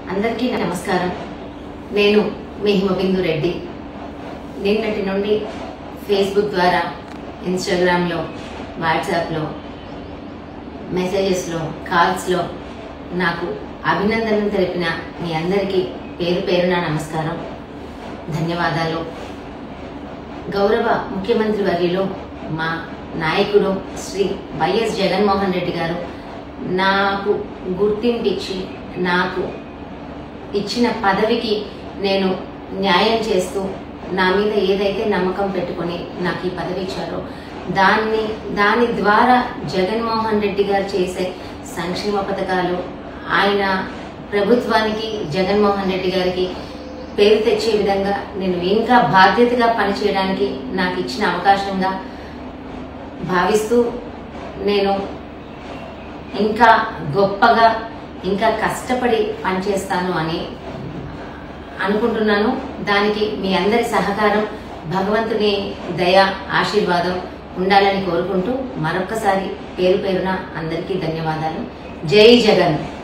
అందరికీ నమస్కారం నేను మీ హిమబిందు రెడ్డి నిన్నటి నుండి ఫేస్బుక్ ద్వారా ఇన్స్టాగ్రామ్లో వాట్సాప్లో మెసేజెస్లో కాల్స్లో నాకు అభినందనలు తెలిపిన మీ అందరికీ పేరు పేరున నమస్కారం ధన్యవాదాలు గౌరవ ముఖ్యమంత్రి వర్యులు మా నాయకుడు శ్రీ వైఎస్ జగన్మోహన్ రెడ్డి గారు నాకు గుర్తింపిచ్చి నాకు ఇచ్చిన పదవికి నేను న్యాయం చేస్తూ నా మీద ఏదైతే నమ్మకం పెట్టుకొని నాకు ఈ పదవి ఇచ్చారో దాన్ని దాని ద్వారా జగన్మోహన్ రెడ్డి గారు చేసే సంక్షేమ పథకాలు ఆయన ప్రభుత్వానికి జగన్మోహన్ రెడ్డి గారికి పేరు తెచ్చే విధంగా నేను ఇంకా బాధ్యతగా పనిచేయడానికి నాకు ఇచ్చిన అవకాశంగా భావిస్తూ నేను ఇంకా గొప్పగా ఇంకా కష్టపడి పనిచేస్తాను అని అనుకుంటున్నాను దానికి మీ అందరి సహకారం భగవంతుని దయ ఆశీర్వాదం ఉండాలని కోరుకుంటూ మరొక్కసారి పేరు పేరున అందరికీ ధన్యవాదాలు జై జగన్